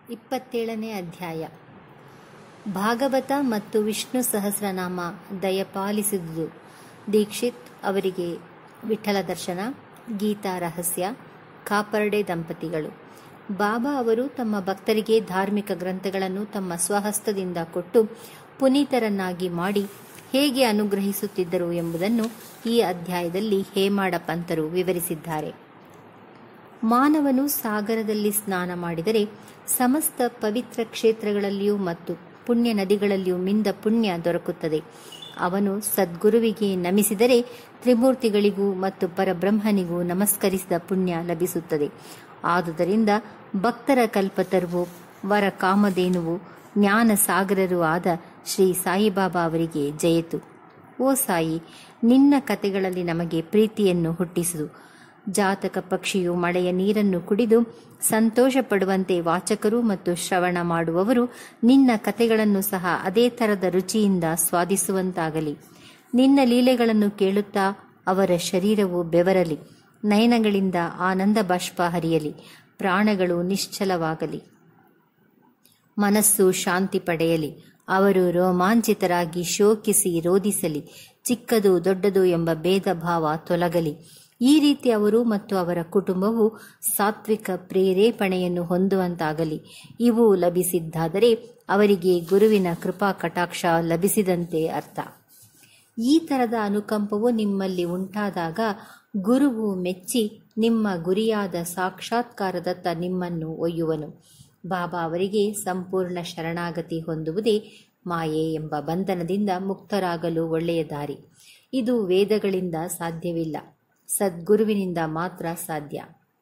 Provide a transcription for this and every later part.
ಇಪ್ಪತ್ತೇಳನೇ ಅಧ್ಯಾಯ ಭಾಗವತ ಮತ್ತು ವಿಷ್ಣು ಸಹಸ್ರನಾಮ ದಯಪಾಲಿಸಿದುದು ದೀಕ್ಷಿತ್ ಅವರಿಗೆ ವಿಠಲ ದರ್ಶನ ಗೀತಾ ರಹಸ್ಯ ಕಾಪರ್ಡೆ ದಂಪತಿಗಳು ಬಾಬಾ ಅವರು ತಮ್ಮ ಭಕ್ತರಿಗೆ ಧಾರ್ಮಿಕ ಗ್ರಂಥಗಳನ್ನು ತಮ್ಮ ಸ್ವಹಸ್ತದಿಂದ ಕೊಟ್ಟು ಪುನೀತರನ್ನಾಗಿ ಮಾಡಿ ಹೇಗೆ ಅನುಗ್ರಹಿಸುತ್ತಿದ್ದರು ಎಂಬುದನ್ನು ಈ ಅಧ್ಯಾಯದಲ್ಲಿ ಹೇಮಾಡ ಪಂತರು ವಿವರಿಸಿದ್ದಾರೆ ಮಾನವನು ಸಾಗರದಲ್ಲಿ ಸ್ನಾನ ಮಾಡಿದರೆ ಸಮಸ್ತ ಪವಿತ್ರ ಕ್ಷೇತ್ರಗಳಲ್ಲಿಯೂ ಮತ್ತು ಪುಣ್ಯ ನದಿಗಳಲ್ಲಿಯೂ ಮಿಂದ ಪುಣ್ಯ ದೊರಕುತ್ತದೆ ಅವನು ಸದ್ಗುರುವಿಗೆ ನಮಿಸಿದರೆ ತ್ರಿಮೂರ್ತಿಗಳಿಗೂ ಮತ್ತು ಪರಬ್ರಹ್ಮನಿಗೂ ನಮಸ್ಕರಿಸಿದ ಪುಣ್ಯ ಲಭಿಸುತ್ತದೆ ಆದುದರಿಂದ ಭಕ್ತರ ಕಲ್ಪತರುವು ವರ ಕಾಮಧೇನುವು ಜ್ಞಾನ ಸಾಗರರೂ ಆದ ಶ್ರೀ ಸಾಯಿಬಾಬಾ ಅವರಿಗೆ ಜಯತು ಓ ಸಾಯಿ ನಿನ್ನ ಕತೆಗಳಲ್ಲಿ ನಮಗೆ ಪ್ರೀತಿಯನ್ನು ಹುಟ್ಟಿಸುದು ಜಾತಕ ಪಕ್ಷಿಯು ಮಳೆಯ ನೀರನ್ನು ಕುಡಿದು ಸಂತೋಷ ಪಡುವಂತೆ ವಾಚಕರು ಮತ್ತು ಶ್ರವಣ ಮಾಡುವವರು ನಿನ್ನ ಕತೆಗಳನ್ನು ಸಹ ಅದೇ ಥರದ ರುಚಿಯಿಂದ ಸ್ವಾದಿಸುವಂತಾಗಲಿ ನಿನ್ನ ಲೀಲೆಗಳನ್ನು ಕೇಳುತ್ತಾ ಅವರ ಶರೀರವು ಬೆವರಲಿ ನಯನಗಳಿಂದ ಆನಂದ ಬಾಷ್ಪ ಹರಿಯಲಿ ಪ್ರಾಣಗಳು ನಿಶ್ಚಲವಾಗಲಿ ಮನಸ್ಸು ಶಾಂತಿ ಪಡೆಯಲಿ ಅವರು ರೋಮಾಂಚಿತರಾಗಿ ಶೋಕಿಸಿ ರೋಧಿಸಲಿ ಚಿಕ್ಕದು ದೊಡ್ಡದು ಎಂಬ ಭೇದ ಭಾವ ತೊಲಗಲಿ ಈ ರೀತಿ ಅವರು ಮತ್ತು ಅವರ ಕುಟುಂಬವು ಸಾತ್ವಿಕ ಪ್ರೇರೇಪಣೆಯನ್ನು ಹೊಂದುವಂತಾಗಲಿ ಇವು ಲಭಿಸಿದ್ದಾದರೆ ಅವರಿಗೆ ಗುರುವಿನ ಕೃಪಾ ಕಟಾಕ್ಷ ಲಭಿಸಿದಂತೆ ಅರ್ಥ ಈ ಥರದ ಅನುಕಂಪವು ನಿಮ್ಮಲ್ಲಿ ಉಂಟಾದಾಗ ಗುರುವು ಮೆಚ್ಚಿ ನಿಮ್ಮ ಗುರಿಯಾದ ಸಾಕ್ಷಾತ್ಕಾರದತ್ತ ನಿಮ್ಮನ್ನು ಒಯ್ಯುವನು ಬಾಬಾ ಅವರಿಗೆ ಸಂಪೂರ್ಣ ಶರಣಾಗತಿ ಹೊಂದುವುದೇ ಮಾಯೆ ಎಂಬ ಬಂಧನದಿಂದ ಮುಕ್ತರಾಗಲು ಒಳ್ಳೆಯ ದಾರಿ ಇದು ವೇದಗಳಿಂದ ಸಾಧ್ಯವಿಲ್ಲ ಸದ್ಗುರುವಿನಿಂದ ಮಾತ್ರ ಸಾಧ್ಯ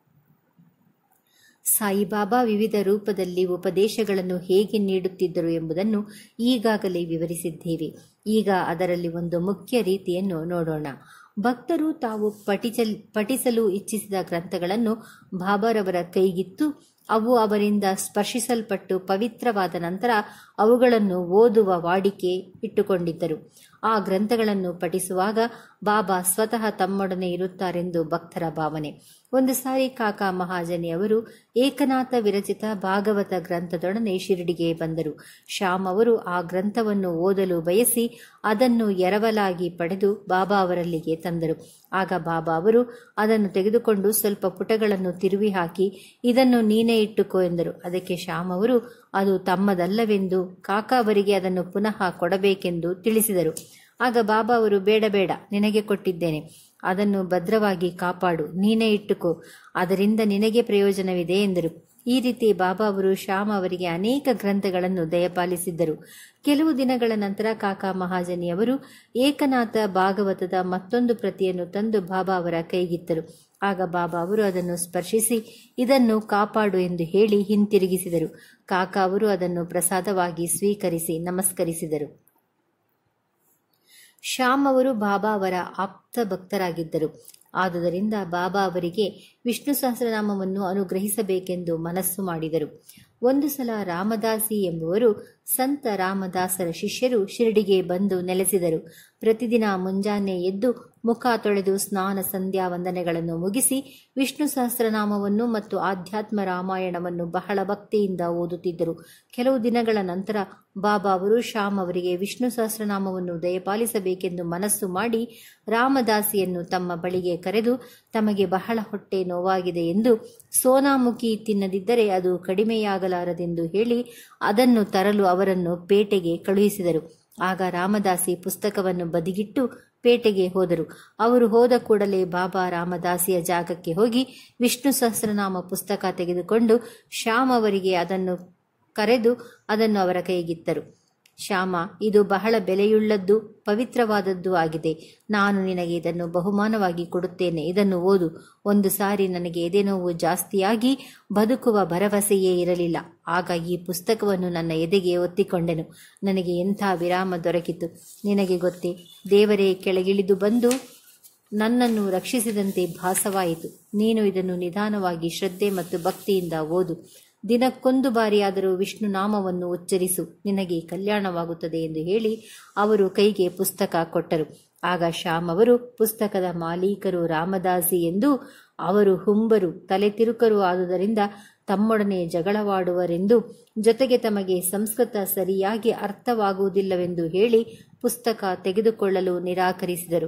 ಸಾಯಿಬಾಬಾ ವಿವಿಧ ರೂಪದಲ್ಲಿ ಉಪದೇಶಗಳನ್ನು ಹೇಗೆ ನೀಡುತ್ತಿದ್ದರು ಎಂಬುದನ್ನು ಈಗಾಗಲೇ ವಿವರಿಸಿದ್ದೇವೆ ಈಗ ಅದರಲ್ಲಿ ಒಂದು ಮುಖ್ಯ ರೀತಿಯನ್ನು ನೋಡೋಣ ಭಕ್ತರು ತಾವು ಪಠಿಸಲ್ ಪಠಿಸಲು ಇಚ್ಛಿಸಿದ ಗ್ರಂಥಗಳನ್ನು ಬಾಬಾರವರ ಕೈಗಿತ್ತು ಅವು ಅವರಿಂದ ಸ್ಪರ್ಶಿಸಲ್ಪಟ್ಟು ಪವಿತ್ರವಾದ ನಂತರ ಅವುಗಳನ್ನು ಓದುವ ವಾಡಿಕೆ ಇಟ್ಟುಕೊಂಡಿದ್ದರು ಆ ಗ್ರಂಥಗಳನ್ನು ಪಠಿಸುವಾಗ ಬಾಬಾ ಸ್ವತಃ ತಮ್ಮೊಡನೆ ಇರುತ್ತಾರೆಂದು ಭಕ್ತರ ಭಾವನೆ ಒಂದು ಸಾರಿ ಕಾಕಾ ಮಹಾಜನಿ ಅವರು ಏಕನಾಥ ವಿರಚಿತ ಭಾಗವತ ಗ್ರಂಥದೊಡನೆ ಶಿರಡಿಗೆ ಬಂದರು ಶ್ಯಾಮ್ ಅವರು ಆ ಗ್ರಂಥವನ್ನು ಓದಲು ಬಯಸಿ ಅದನ್ನು ಎರವಲಾಗಿ ಪಡೆದು ಬಾಬಾ ಅವರಲ್ಲಿಗೆ ತಂದರು ಆಗ ಬಾಬಾ ಅವರು ಅದನ್ನು ತೆಗೆದುಕೊಂಡು ಸ್ವಲ್ಪ ಪುಟಗಳನ್ನು ತಿರುವಿ ಹಾಕಿ ಇದನ್ನು ನೀನೇ ಇಟ್ಟುಕೋ ಎಂದರು ಅದಕ್ಕೆ ಶ್ಯಾಮ್ ಅವರು ಅದು ತಮ್ಮದಲ್ಲವೆಂದು ಕಾಕಾ ಅವರಿಗೆ ಅದನ್ನು ಪುನಃ ಕೊಡಬೇಕೆಂದು ತಿಳಿಸಿದರು ಆಗ ಬಾಬಾ ಅವರು ಬೇಡ ಬೇಡ ನಿನಗೆ ಕೊಟ್ಟಿದ್ದೇನೆ ಅದನ್ನು ಭದ್ರವಾಗಿ ಕಾಪಾಡು ನೀನೇ ಇಟ್ಟುಕೋ ಅದರಿಂದ ನಿನಗೆ ಪ್ರಯೋಜನವಿದೆ ಎಂದರು ಈ ರೀತಿ ಬಾಬಾ ಅವರು ಶ್ಯಾಮ್ ಅವರಿಗೆ ಅನೇಕ ಗ್ರಂಥಗಳನ್ನು ದಯಪಾಲಿಸಿದ್ದರು ಕೆಲವು ದಿನಗಳ ನಂತರ ಕಾಕಾ ಮಹಾಜನಿ ಅವರು ಏಕನಾಥ ಭಾಗವತದ ಮತ್ತೊಂದು ಪ್ರತಿಯನ್ನು ತಂದು ಬಾಬಾ ಅವರ ಕೈಗಿತ್ತರು ಆಗ ಬಾಬಾ ಅವರು ಅದನ್ನು ಸ್ಪರ್ಶಿಸಿ ಇದನ್ನು ಕಾಪಾಡು ಎಂದು ಹೇಳಿ ಹಿಂತಿರುಗಿಸಿದರು ಕಾಕಾ ಅವರು ಅದನ್ನು ಪ್ರಸಾದವಾಗಿ ಸ್ವೀಕರಿಸಿ ನಮಸ್ಕರಿಸಿದರು ಶ್ಯಾಮ್ ಅವರು ಬಾಬಾ ಅವರ ಆಪ್ತ ಭಕ್ತರಾಗಿದ್ದರು ಆದುದರಿಂದ ಬಾಬಾ ಅವರಿಗೆ ವಿಷ್ಣು ಸಹಸ್ರನಾಮವನ್ನು ಅನುಗ್ರಹಿಸಬೇಕೆಂದು ಮನಸ್ಸು ಮಾಡಿದರು ಒಂದು ಸಲ ರಾಮದಾಸಿ ಎಂಬುವರು ಸಂತ ರಾಮದಾಸರ ಶಿಷ್ಯರು ಶಿರಡಿಗೆ ಬಂದು ನೆಲೆಸಿದರು ಪ್ರತಿದಿನ ಮುಂಜಾನೆ ಎದ್ದು ಮುಖ ತೊಳೆದು ಸ್ನಾನ ಸಂಧ್ಯಾ ವಂದನೆಗಳನ್ನು ಮುಗಿಸಿ ವಿಷ್ಣು ಸಹಸ್ರನಾಮವನ್ನು ಮತ್ತು ಆಧ್ಯಾತ್ಮ ರಾಮಾಯಣವನ್ನು ಬಹಳ ಭಕ್ತಿಯಿಂದ ಓದುತ್ತಿದ್ದರು ಕೆಲವು ದಿನಗಳ ನಂತರ ಬಾಬಾ ಅವರು ಶ್ಯಾಮ್ ಅವರಿಗೆ ವಿಷ್ಣು ಸಹಸ್ರನಾಮವನ್ನು ದಯಪಾಲಿಸಬೇಕೆಂದು ಮನಸ್ಸು ಮಾಡಿ ರಾಮದಾಸಿಯನ್ನು ತಮ್ಮ ಬಳಿಗೆ ಕರೆದು ತಮಗೆ ಬಹಳ ಹೊಟ್ಟೆ ನೋವಾಗಿದೆ ಎಂದು ಸೋನಾಮುಖಿ ತಿನ್ನದಿದ್ದರೆ ಅದು ಕಡಿಮೆಯಾಗಲಾರದೆಂದು ಹೇಳಿ ಅದನ್ನು ತರಲು ಅವರನ್ನು ಪೇಟೆಗೆ ಕಳುಹಿಸಿದರು ಆಗ ರಾಮದಾಸಿ ಪುಸ್ತಕವನ್ನು ಬದಿಗಿಟ್ಟು ಪೇಟೆಗೆ ಹೋದರು ಅವರು ಹೋದ ಕೂಡಲೇ ಬಾಬಾ ರಾಮದಾಸಿಯ ಜಾಗಕ್ಕೆ ಹೋಗಿ ವಿಷ್ಣು ಸಹಸ್ರನಾಮ ಪುಸ್ತಕ ತೆಗೆದುಕೊಂಡು ಶ್ಯಾಮ್ ಅವರಿಗೆ ಅದನ್ನು ಕರೆದು ಅದನ್ನು ಅವರ ಕೈಗಿತ್ತರು ಶ್ಯಾಮ ಇದು ಬಹಳ ಬೆಲೆಯುಳ್ಳದ್ದು ಪವಿತ್ರವಾದದ್ದು ಆಗಿದೆ ನಾನು ನಿನಗೆ ಇದನ್ನು ಬಹುಮಾನವಾಗಿ ಕೊಡುತ್ತೇನೆ ಇದನ್ನು ಓದು ಒಂದು ಸಾರಿ ನನಗೆ ಎದೆನೋವು ಜಾಸ್ತಿಯಾಗಿ ಬದುಕುವ ಭರವಸೆಯೇ ಇರಲಿಲ್ಲ ಆಗ ಈ ಪುಸ್ತಕವನ್ನು ನನ್ನ ಎದೆಗೆ ಒತ್ತಿಕೊಂಡೆನು ನನಗೆ ಎಂಥ ವಿರಾಮ ದೊರಕಿತು ನಿನಗೆ ಗೊತ್ತೇ ದೇವರೇ ಕೆಳಗಿಳಿದು ಬಂದು ನನ್ನನ್ನು ರಕ್ಷಿಸಿದಂತೆ ಭಾಸವಾಯಿತು ನೀನು ಇದನ್ನು ನಿಧಾನವಾಗಿ ಶ್ರದ್ಧೆ ಮತ್ತು ಭಕ್ತಿಯಿಂದ ಓದು ದಿನಕ್ಕೊಂದು ಬಾರಿಯಾದರೂ ವಿಷ್ಣು ನಾಮವನ್ನು ಉಚ್ಚರಿಸು ನಿನಗೆ ಕಲ್ಯಾಣವಾಗುತ್ತದೆ ಎಂದು ಹೇಳಿ ಅವರು ಕೈಗೆ ಪುಸ್ತಕ ಕೊಟ್ಟರು ಆಗ ಶ್ಯಾಮ್ ಅವರು ಪುಸ್ತಕದ ಮಾಲೀಕರು ರಾಮದಾಸಿ ಎಂದು ಅವರು ಹುಂಬರು ತಲೆ ತಿರುಕರು ಆದುದರಿಂದ ತಮ್ಮೊಡನೆ ಜಗಳವಾಡುವರೆಂದು ಜೊತೆಗೆ ತಮಗೆ ಸಂಸ್ಕೃತ ಸರಿಯಾಗಿ ಅರ್ಥವಾಗುವುದಿಲ್ಲವೆಂದು ಹೇಳಿ ಪುಸ್ತಕ ತೆಗೆದುಕೊಳ್ಳಲು ನಿರಾಕರಿಸಿದರು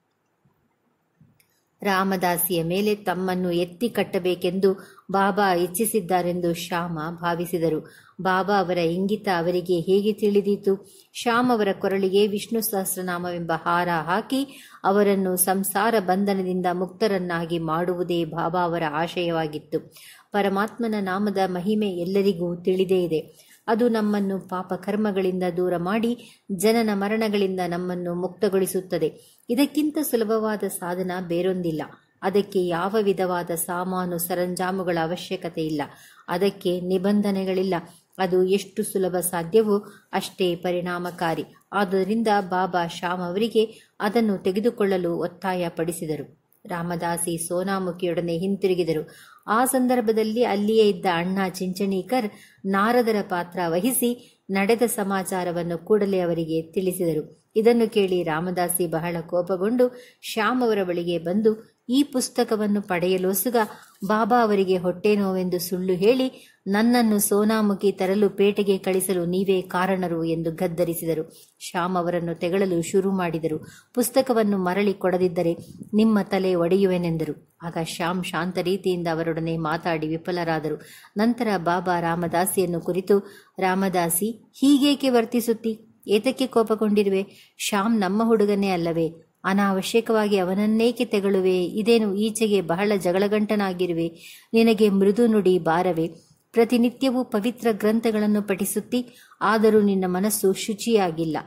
ರಾಮದಾಸಿಯ ಮೇಲೆ ತಮ್ಮನ್ನು ಎತ್ತಿ ಕಟ್ಟಬೇಕೆಂದು ಬಾಬಾ ಇಚ್ಛಿಸಿದ್ದಾರೆಂದು ಶ್ಯಾಮ ಭಾವಿಸಿದರು ಬಾಬಾ ಅವರ ಇಂಗಿತ ಅವರಿಗೆ ಹೇಗೆ ತಿಳಿದೀತು ಶ್ಯಾಮ್ ಅವರ ಕೊರಳಿಗೆ ವಿಷ್ಣು ಸಹಸ್ರನಾಮವೆಂಬ ಹಾರ ಹಾಕಿ ಅವರನ್ನು ಸಂಸಾರ ಬಂಧನದಿಂದ ಮುಕ್ತರನ್ನಾಗಿ ಮಾಡುವುದೇ ಬಾಬಾ ಅವರ ಆಶಯವಾಗಿತ್ತು ಪರಮಾತ್ಮನ ನಾಮದ ಮಹಿಮೆ ಎಲ್ಲರಿಗೂ ತಿಳಿದೇ ಇದೆ ಅದು ನಮ್ಮನ್ನು ಪಾಪ ಕರ್ಮಗಳಿಂದ ದೂರ ಮಾಡಿ ಜನನ ಮರಣಗಳಿಂದ ನಮ್ಮನ್ನು ಮುಕ್ತಗೊಳಿಸುತ್ತದೆ ಇದಕ್ಕಿಂತ ಸುಲಭವಾದ ಸಾಧನ ಬೇರೊಂದಿಲ್ಲ ಅದಕ್ಕೆ ಯಾವ ವಿಧವಾದ ಸಾಮಾನು ಸರಂಜಾಮುಗಳ ಅವಶ್ಯಕತೆ ಇಲ್ಲ ಅದಕ್ಕೆ ನಿಬಂಧನೆಗಳಿಲ್ಲ ಅದು ಎಷ್ಟು ಸುಲಭ ಸಾಧ್ಯವೋ ಅಷ್ಟೇ ಪರಿಣಾಮಕಾರಿ ಆದುದರಿಂದ ಬಾಬಾ ಶ್ಯಾಮ್ ಅವರಿಗೆ ಅದನ್ನು ತೆಗೆದುಕೊಳ್ಳಲು ಒತ್ತಾಯ ಪಡಿಸಿದರು ರಾಮದಾಸಿ ಸೋನಾಮುಖಿಯೊಡನೆ ಹಿಂತಿರುಗಿದರು ಆ ಸಂದರ್ಭದಲ್ಲಿ ಅಲ್ಲಿಯೇ ಇದ್ದ ಅಣ್ಣ ಚಿಂಚಣೀಕರ್ ನಾರದರ ಪಾತ್ರ ವಹಿಸಿ ನಡೆದ ಸಮಾಚಾರವನ್ನು ಕೂಡಲೇ ಅವರಿಗೆ ತಿಳಿಸಿದರು ಇದನ್ನು ಕೇಳಿ ರಾಮದಾಸಿ ಬಹಳ ಕೋಪಗೊಂಡು ಶ್ಯಾಮ್ ಅವರ ಬಳಿಗೆ ಬಂದು ಈ ಪುಸ್ತಕವನ್ನು ಪಡೆಯಲೋಸುಗ ಬಾಬಾ ಅವರಿಗೆ ಹೊಟ್ಟೆ ನೋವೆಂದು ಸುಳ್ಳು ಹೇಳಿ ನನ್ನನ್ನು ಸೋನಾಮುಖಿ ತರಲು ಪೇಟೆಗೆ ಕಳಿಸಲು ನೀವೇ ಕಾರಣರು ಎಂದು ಗದ್ದರಿಸಿದರು ಶ್ಯಾಮ್ ಅವರನ್ನು ತೆಗಳಲು ಶುರು ಮಾಡಿದರು ಪುಸ್ತಕವನ್ನು ಮರಳಿ ಕೊಡದಿದ್ದರೆ ನಿಮ್ಮ ತಲೆ ಒಡೆಯುವೆನೆಂದರು ಆಗ ಶ್ಯಾಮ್ ಶಾಂತ ರೀತಿಯಿಂದ ಅವರೊಡನೆ ಮಾತಾಡಿ ವಿಫಲರಾದರು ನಂತರ ಬಾಬಾ ರಾಮದಾಸಿಯನ್ನು ಕುರಿತು ರಾಮದಾಸಿ ಹೀಗೇಕೆ ವರ್ತಿಸುತ್ತಿ ಏತಕ್ಕೆ ಕೋಪಗೊಂಡಿರುವೆ ಶ್ಯಾಮ್ ನಮ್ಮ ಹುಡುಗನೇ ಅಲ್ಲವೇ ಅನಾವಶ್ಯಕವಾಗಿ ಅವನನ್ನೇಕೆ ತೆಗಳುವೆ ಇದೇನು ಈಚೆಗೆ ಬಹಳ ಜಗಳಗಂಟನಾಗಿರುವೆ ನಿನಗೆ ಮೃದು ನುಡಿ ಬಾರವೆ ಪ್ರತಿನಿತ್ಯವೂ ಪವಿತ್ರ ಗ್ರಂಥಗಳನ್ನು ಪಠಿಸುತ್ತಿ ಆದರೂ ನಿನ್ನ ಮನಸ್ಸು ಶುಚಿಯಾಗಿಲ್ಲ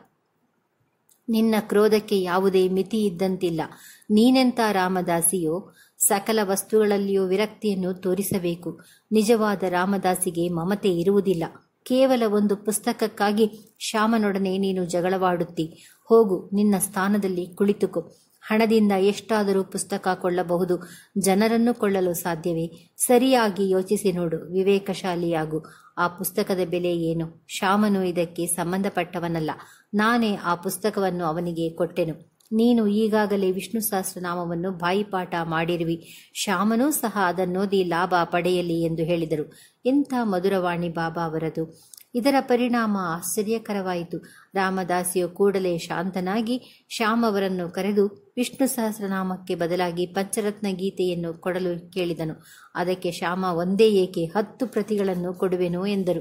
ನಿನ್ನ ಕ್ರೋಧಕ್ಕೆ ಯಾವುದೇ ಮಿತಿ ಇದ್ದಂತಿಲ್ಲ ನೀನೆಂತ ರಾಮದಾಸಿಯೋ ಸಕಲ ವಸ್ತುಗಳಲ್ಲಿಯೂ ವಿರಕ್ತಿಯನ್ನು ತೋರಿಸಬೇಕು ನಿಜವಾದ ರಾಮದಾಸಿಗೆ ಮಮತೆ ಇರುವುದಿಲ್ಲ ಕೇವಲ ಒಂದು ಪುಸ್ತಕಕ್ಕಾಗಿ ಶ್ಯಾಮನೊಡನೆ ನೀನು ಜಗಳವಾಡುತ್ತಿ ಹೋಗು ನಿನ್ನ ಸ್ಥಾನದಲ್ಲಿ ಕುಳಿತುಕೋ ಹಣದಿಂದ ಎಷ್ಟಾದರೂ ಪುಸ್ತಕ ಕೊಳ್ಳಬಹುದು ಜನರನ್ನು ಕೊಳ್ಳಲು ಸಾಧ್ಯವೇ ಸರಿಯಾಗಿ ಯೋಚಿಸಿ ನೋಡು ವಿವೇಕಶಾಲಿಯಾಗು ಆ ಪುಸ್ತಕದ ಬೆಲೆ ಏನು ಶ್ಯಾಮನು ಇದಕ್ಕೆ ಸಂಬಂಧಪಟ್ಟವನಲ್ಲ ನಾನೇ ಆ ಪುಸ್ತಕವನ್ನು ಅವನಿಗೆ ಕೊಟ್ಟೆನು ನೀನು ಈಗಾಗಲೇ ವಿಷ್ಣು ಸಹಸ್ರನಾಮವನ್ನು ಬಾಯಿಪಾಠ ಮಾಡಿರುವಿ ಶ್ಯಾಮನೂ ಸಹ ಅದನ್ನೋದಿ ಲಾಭ ಪಡೆಯಲಿ ಎಂದು ಹೇಳಿದರು ಎಂಥ ಮಧುರವಾಣಿ ಬಾಬಾ ಅವರದು ಇದರ ಪರಿಣಾಮ ಆಶ್ಚರ್ಯಕರವಾಯಿತು ರಾಮದಾಸಿಯು ಕೂಡಲೇ ಶಾಂತನಾಗಿ ಶ್ಯಾಮ್ ಅವರನ್ನು ಕರೆದು ವಿಷ್ಣು ಸಹಸ್ರನಾಮಕ್ಕೆ ಬದಲಾಗಿ ಪಂಚರತ್ನ ಗೀತೆಯನ್ನು ಕೊಡಲು ಕೇಳಿದನು ಅದಕ್ಕೆ ಶ್ಯಾಮ ಒಂದೇ ಏಕೆ ಹತ್ತು ಪ್ರತಿಗಳನ್ನು ಕೊಡುವೆನು ಎಂದರು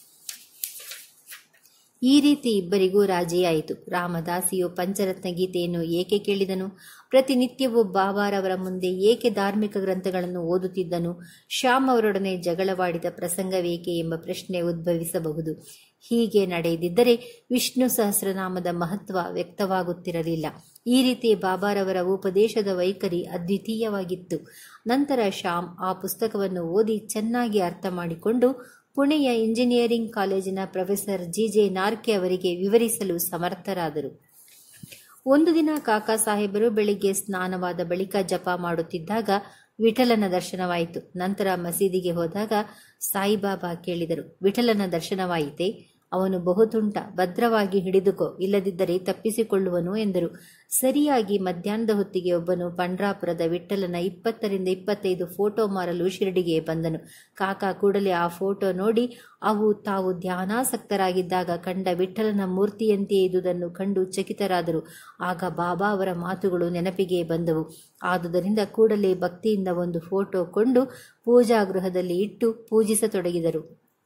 ಈ ರೀತಿ ಇಬ್ಬರಿಗೂ ರಾಜಿಯಾಯಿತು ರಾಮದಾಸಿಯು ಪಂಚರತ್ನ ಗೀತೆಯನ್ನು ಏಕೆ ಕೇಳಿದನು ಪ್ರತಿನಿತ್ಯವೂ ಬಾಬಾರವರ ಮುಂದೆ ಏಕೆ ಧಾರ್ಮಿಕ ಗ್ರಂಥಗಳನ್ನು ಓದುತ್ತಿದ್ದನು ಶ್ಯಾಮ್ ಅವರೊಡನೆ ಜಗಳವಾಡಿದ ಪ್ರಸಂಗವೇಕೆ ಎಂಬ ಪ್ರಶ್ನೆ ಉದ್ಭವಿಸಬಹುದು ಹೀಗೆ ನಡೆಯದಿದ್ದರೆ ವಿಷ್ಣು ಸಹಸ್ರನಾಮದ ಮಹತ್ವ ವ್ಯಕ್ತವಾಗುತ್ತಿರಲಿಲ್ಲ ಈ ರೀತಿ ಬಾಬಾರವರ ಉಪದೇಶದ ವೈಖರಿ ಅದ್ವಿತೀಯವಾಗಿತ್ತು ನಂತರ ಶ್ಯಾಮ್ ಆ ಪುಸ್ತಕವನ್ನು ಓದಿ ಚೆನ್ನಾಗಿ ಅರ್ಥ ಮಾಡಿಕೊಂಡು ಪುಣೆಯ ಇಂಜಿನಿಯರಿಂಗ್ ಕಾಲೇಜಿನ ಪ್ರೊಫೆಸರ್ ಜಿ ಜೆ ನಾರ್ಕೆ ಅವರಿಗೆ ವಿವರಿಸಲು ಸಮರ್ಥರಾದರು ಒಂದು ದಿನ ಕಾಕಾ ಸಾಹೇಬರು ಬೆಳಿಗ್ಗೆ ಸ್ನಾನವಾದ ಬಳಿಕ ಜಪ ಮಾಡುತ್ತಿದ್ದಾಗ ವಿಠಲನ ದರ್ಶನವಾಯಿತು ನಂತರ ಮಸೀದಿಗೆ ಹೋದಾಗ ಸಾಯಿಬಾಬಾ ಕೇಳಿದರು ವಿಠಲನ ದರ್ಶನವಾಯಿತೆ ಅವನು ಬಹುತುಂಟ ಭದ್ರವಾಗಿ ಹಿಡಿದುಕೋ ಇಲ್ಲದಿದ್ದರೆ ತಪ್ಪಿಸಿಕೊಳ್ಳುವನು ಎಂದರು ಸರಿಯಾಗಿ ಮಧ್ಯಾಹ್ನದ ಹೊತ್ತಿಗೆ ಒಬ್ಬನು ಪಂಡ್ರಾಪುರದ ವಿಠಲನ ಇಪ್ಪತ್ತರಿಂದ ಇಪ್ಪತ್ತೈದು ಫೋಟೋ ಮಾರಲು ಶಿರಡಿಗೆ ಬಂದನು ಕಾಕ ಕೂಡಲೇ ಆ ಫೋಟೋ ನೋಡಿ ಅವು ತಾವು ಧ್ಯಾನಾಸಕ್ತರಾಗಿದ್ದಾಗ ಕಂಡ ವಿಠಲನ ಮೂರ್ತಿಯಂತೆಯೇ ಇದ್ದುದನ್ನು ಕಂಡು ಚಕಿತರಾದರು ಆಗ ಬಾಬಾ ಅವರ ಮಾತುಗಳು ನೆನಪಿಗೆ ಬಂದವು ಆದುದರಿಂದ ಕೂಡಲೇ ಭಕ್ತಿಯಿಂದ ಒಂದು ಫೋಟೋ ಕೊಂಡು ಪೂಜಾಗೃಹದಲ್ಲಿ ಇಟ್ಟು ಪೂಜಿಸತೊಡಗಿದರು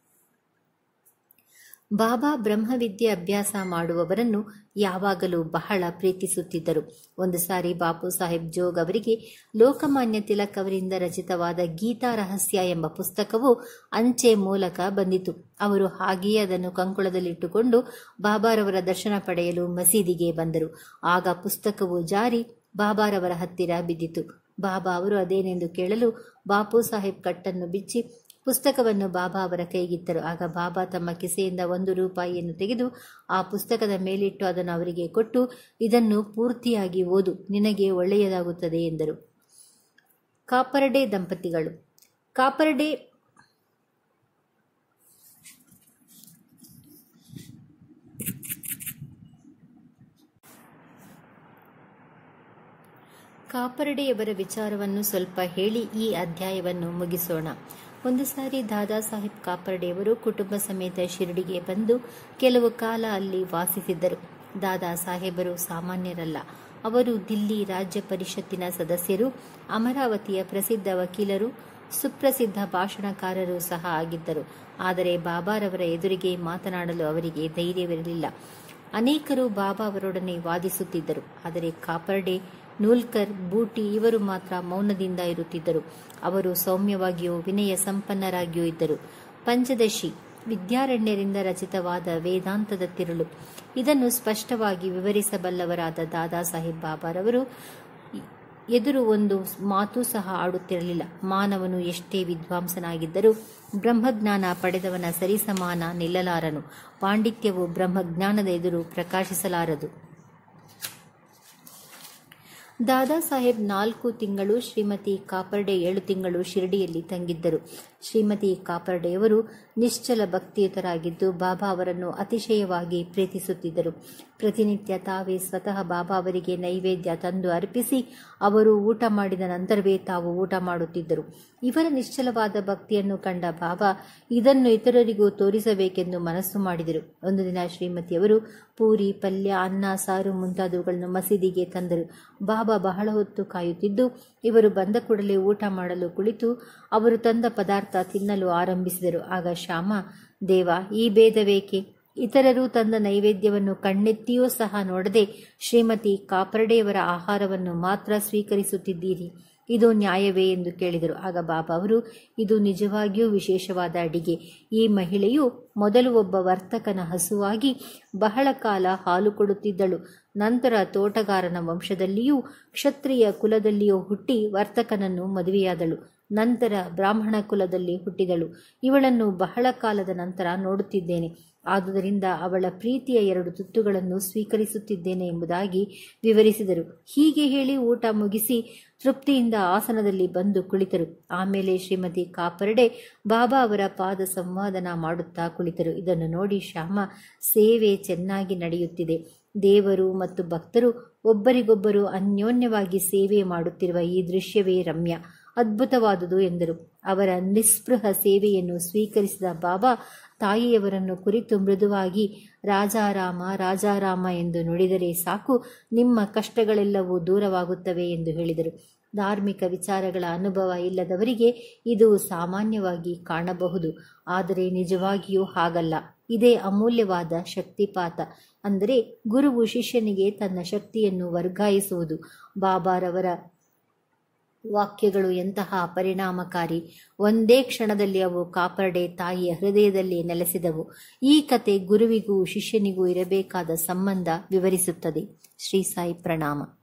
ಬಾಬಾ ಬ್ರಹ್ಮವಿದ್ಯೆ ಅಭ್ಯಾಸ ಮಾಡುವವರನ್ನು ಯಾವಾಗಲೂ ಬಹಳ ಪ್ರೀತಿಸುತ್ತಿದ್ದರು ಒಂದು ಸಾರಿ ಬಾಪು ಸಾಹೇಬ್ ಜೋಗ್ ಅವರಿಗೆ ಲೋಕಮಾನ್ಯ ತಿಲಕ್ ಅವರಿಂದ ರಚಿತವಾದ ಗೀತಾ ರಹಸ್ಯ ಎಂಬ ಪುಸ್ತಕವು ಅಂಚೆ ಮೂಲಕ ಬಂದಿತು ಅವರು ಹಾಗೆಯೇ ಅದನ್ನು ಕಂಕುಳದಲ್ಲಿಟ್ಟುಕೊಂಡು ಬಾಬಾರವರ ದರ್ಶನ ಪಡೆಯಲು ಮಸೀದಿಗೆ ಬಂದರು ಆಗ ಪುಸ್ತಕವು ಜಾರಿ ಬಾಬಾರವರ ಹತ್ತಿರ ಬಿದ್ದಿತು ಬಾಬಾ ಅವರು ಅದೇನೆಂದು ಕೇಳಲು ಬಾಪು ಸಾಹೇಬ್ ಕಟ್ಟನ್ನು ಬಿಚ್ಚಿ ಪುಸ್ತಕವನ್ನು ಬಾಬಾ ಅವರ ಕೈಗಿತ್ತರು ಆಗ ಬಾಬಾ ತಮ್ಮ ಕಿಸೆಯಿಂದ ಒಂದು ರೂಪಾಯಿಯನ್ನು ತೆಗೆದು ಆ ಪುಸ್ತಕದ ಮೇಲಿಟ್ಟು ಅದನ್ನು ಅವರಿಗೆ ಕೊಟ್ಟು ಇದನ್ನು ಪೂರ್ತಿಯಾಗಿ ಓದು ನಿನಗೆ ಒಳ್ಳೆಯದಾಗುತ್ತದೆ ಎಂದರು ಕಾಪರಡೆ ದಂಪತಿಗಳು ಕಾಪರಡೆ ಕಾಪರಡೆಯವರ ವಿಚಾರವನ್ನು ಸ್ವಲ್ಪ ಹೇಳಿ ಈ ಅಧ್ಯಾಯವನ್ನು ಮುಗಿಸೋಣ ಒಂದು ಸಾರಿ ದಾದಾ ಸಾಹೇಬ್ ಕಾಪರ್ಡೆಯವರು ಕುಟುಂಬ ಸಮೇತ ಶಿರಡಿಗೆ ಬಂದು ಕೆಲವು ಕಾಲ ಅಲ್ಲಿ ವಾಸಿಸಿದ್ದರು ದಾದಾ ಸಾಹೇಬರು ಸಾಮಾನ್ಯರಲ್ಲ ಅವರು ದಿಲ್ಲಿ ರಾಜ್ಯ ಪರಿಷತ್ತಿನ ಸದಸ್ಯರು ಅಮರಾವತಿಯ ಪ್ರಸಿದ್ಧ ವಕೀಲರು ಸುಪ್ರಸಿದ್ಧ ಭಾಷಣಕಾರರು ಸಹ ಆಗಿದ್ದರು ಆದರೆ ಬಾಬಾರವರ ಎದುರಿಗೆ ಮಾತನಾಡಲು ಅವರಿಗೆ ಧೈರ್ಯವಿರಲಿಲ್ಲ ಅನೇಕರು ಬಾಬಾ ಅವರೊಡನೆ ವಾದಿಸುತ್ತಿದ್ದರು ಆದರೆ ಕಾಪರ್ಡೆ ನೂಲ್ಕರ್ ಬೂಟಿ ಇವರು ಮಾತ್ರ ಮೌನದಿಂದ ಇರುತ್ತಿದ್ದರು ಅವರು ಸೌಮ್ಯವಾಗಿಯೂ ವಿನಯ ಸಂಪನ್ನರಾಗಿಯೂ ಇದ್ದರು ಪಂಚದಶಿ ವಿದ್ಯಾರಣ್ಯರಿಂದ ರಚಿತವಾದ ವೇದಾಂತದ ತಿರುಳು ಇದನ್ನು ಸ್ಪಷ್ಟವಾಗಿ ವಿವರಿಸಬಲ್ಲವರಾದ ದಾದಾ ಸಾಹೇಬ್ ಬಾಬಾರವರು ಎದುರು ಒಂದು ಮಾತು ಸಹ ಆಡುತ್ತಿರಲಿಲ್ಲ ಮಾನವನು ಎಷ್ಟೇ ವಿದ್ವಾಂಸನಾಗಿದ್ದರೂ ಬ್ರಹ್ಮಜ್ಞಾನ ಪಡೆದವನ ಸರಿಸಮಾನ ನಿಲ್ಲಲಾರನು ಪಾಂಡಿತ್ಯವು ಬ್ರಹ್ಮಜ್ಞಾನದ ಎದುರು ಪ್ರಕಾಶಿಸಲಾರದು ದಾದಾ ಸಾಹೇಬ್ ನಾಲ್ಕು ತಿಂಗಳು ಶ್ರೀಮತಿ ಕಾಪರ್ಡೆ ಏಳು ತಿಂಗಳು ಶಿರಡಿಯಲ್ಲಿ ತಂಗಿದ್ದರು ಶ್ರೀಮತಿ ಕಾಪರ್ಡೆಯವರು ನಿಶ್ಚಲ ಭಕ್ತಿಯುತರಾಗಿದ್ದು ಬಾಬಾ ಅವರನ್ನು ಅತಿಶಯವಾಗಿ ಪ್ರೀತಿಸುತ್ತಿದ್ದರು ಪ್ರತಿನಿತ್ಯ ತಾವೇ ಸ್ವತಃ ಬಾಬಾ ಅವರಿಗೆ ನೈವೇದ್ಯ ತಂದು ಅರ್ಪಿಸಿ ಅವರು ಊಟ ಮಾಡಿದ ನಂತರವೇ ತಾವು ಊಟ ಮಾಡುತ್ತಿದ್ದರು ಇವರ ನಿಶ್ಚಲವಾದ ಭಕ್ತಿಯನ್ನು ಕಂಡ ಬಾಬಾ ಇದನ್ನು ಇತರರಿಗೂ ತೋರಿಸಬೇಕೆಂದು ಮನಸ್ಸು ಮಾಡಿದರು ಒಂದು ದಿನ ಶ್ರೀಮತಿಯವರು ಪೂರಿ ಪಲ್ಯ ಅನ್ನ ಸಾರು ಮುಂತಾದವುಗಳನ್ನು ಮಸೀದಿಗೆ ತಂದರು ಬಾಬಾ ಬಹಳ ಹೊತ್ತು ಕಾಯುತ್ತಿದ್ದು ಇವರು ಬಂದ ಕೂಡಲೇ ಊಟ ಮಾಡಲು ಕುಳಿತು ಅವರು ತಂದ ಪದಾರ್ಥ ತಿನ್ನಲು ಆರಂಭಿಸಿದರು ಆಗ ಶ್ಯಾಮ ದೇವ ಈ ಭೇದವೇಕೆ ಇತರರು ತಂದ ನೈವೇದ್ಯವನ್ನು ಕಣ್ಣೆತ್ತಿಯೂ ಸಹ ನೋಡದೆ ಶ್ರೀಮತಿ ಕಾಪರ್ಡೆಯವರ ಆಹಾರವನ್ನು ಮಾತ್ರ ಸ್ವೀಕರಿಸುತ್ತಿದ್ದೀರಿ ಇದು ನ್ಯಾಯವೇ ಎಂದು ಕೇಳಿದರು ಆಗ ಬಾಬಾ ಅವರು ಇದು ನಿಜವಾಗಿಯೂ ವಿಶೇಷವಾದ ಅಡಿಗೆ ಈ ಮಹಿಳೆಯು ಮೊದಲು ಒಬ್ಬ ವರ್ತಕನ ಹಸುವಾಗಿ ಬಹಳ ಕಾಲ ಹಾಲು ಕೊಡುತ್ತಿದ್ದಳು ನಂತರ ತೋಟಗಾರನ ವಂಶದಲ್ಲಿಯೂ ಕ್ಷತ್ರಿಯ ಕುಲದಲ್ಲಿಯೂ ಹುಟ್ಟಿ ವರ್ತಕನನ್ನು ಮದುವೆಯಾದಳು ನಂತರ ಬ್ರಾಹ್ಮಣ ಕುಲದಲ್ಲಿ ಹುಟ್ಟಿದಳು ಇವಳನ್ನು ಬಹಳ ಕಾಲದ ನಂತರ ನೋಡುತ್ತಿದ್ದೇನೆ ಆದುದರಿಂದ ಅವಳ ಪ್ರೀತಿಯ ಎರಡು ತುತ್ತುಗಳನ್ನು ಸ್ವೀಕರಿಸುತ್ತಿದ್ದೇನೆ ಎಂಬುದಾಗಿ ವಿವರಿಸಿದರು ಹೀಗೆ ಹೇಳಿ ಊಟ ಮುಗಿಸಿ ತೃಪ್ತಿಯಿಂದ ಆಸನದಲ್ಲಿ ಬಂದು ಕುಳಿತರು ಆಮೇಲೆ ಶ್ರೀಮತಿ ಕಾಪರ್ಡೆ ಬಾಬಾ ಅವರ ಪಾದ ಸಂವಾದನ ಮಾಡುತ್ತಾ ಕುಳಿತರು ಇದನ್ನು ನೋಡಿ ಶ್ಯಾಮ ಸೇವೆ ಚೆನ್ನಾಗಿ ನಡೆಯುತ್ತಿದೆ ದೇವರು ಮತ್ತು ಭಕ್ತರು ಒಬ್ಬರಿಗೊಬ್ಬರು ಅನ್ಯೋನ್ಯವಾಗಿ ಸೇವೆ ಮಾಡುತ್ತಿರುವ ಈ ದೃಶ್ಯವೇ ರಮ್ಯ ಅದ್ಭುತವಾದುದು ಎಂದರು ಅವರ ನಿಸ್ಪೃಹ ಸೇವೆಯನ್ನು ಸ್ವೀಕರಿಸಿದ ಬಾಬಾ ತಾಯಿಯವರನ್ನು ಕುರಿತು ಮೃದುವಾಗಿ ರಾಜಾರಾಮ ರಾಜಾರಾಮ ಎಂದು ನುಡಿದರೆ ಸಾಕು ನಿಮ್ಮ ಕಷ್ಟಗಳೆಲ್ಲವೂ ದೂರವಾಗುತ್ತವೆ ಎಂದು ಹೇಳಿದರು ಧಾರ್ಮಿಕ ವಿಚಾರಗಳ ಅನುಭವ ಇಲ್ಲದವರಿಗೆ ಇದು ಸಾಮಾನ್ಯವಾಗಿ ಕಾಣಬಹುದು ಆದರೆ ನಿಜವಾಗಿಯೂ ಹಾಗಲ್ಲ ಇದೇ ಅಮೂಲ್ಯವಾದ ಶಕ್ತಿಪಾತ ಅಂದರೆ ಗುರುವು ಶಿಷ್ಯನಿಗೆ ತನ್ನ ಶಕ್ತಿಯನ್ನು ವರ್ಗಾಯಿಸುವುದು ಬಾಬಾರವರ ವಾಕ್ಯಗಳು ಎಂತಹ ಪರಿಣಾಮಕಾರಿ ಒಂದೇ ಕ್ಷಣದಲ್ಲಿ ಅವು ಕಾಪರ್ಡೆ ತಾಯಿಯ ಹೃದಯದಲ್ಲಿ ನೆಲೆಸಿದವು ಈ ಕತೆ ಗುರುವಿಗೂ ಶಿಷ್ಯನಿಗೂ ಇರಬೇಕಾದ ಸಂಬಂಧ ವಿವರಿಸುತ್ತದೆ ಶ್ರೀ ಸಾಯಿ ಪ್ರಣಾಮ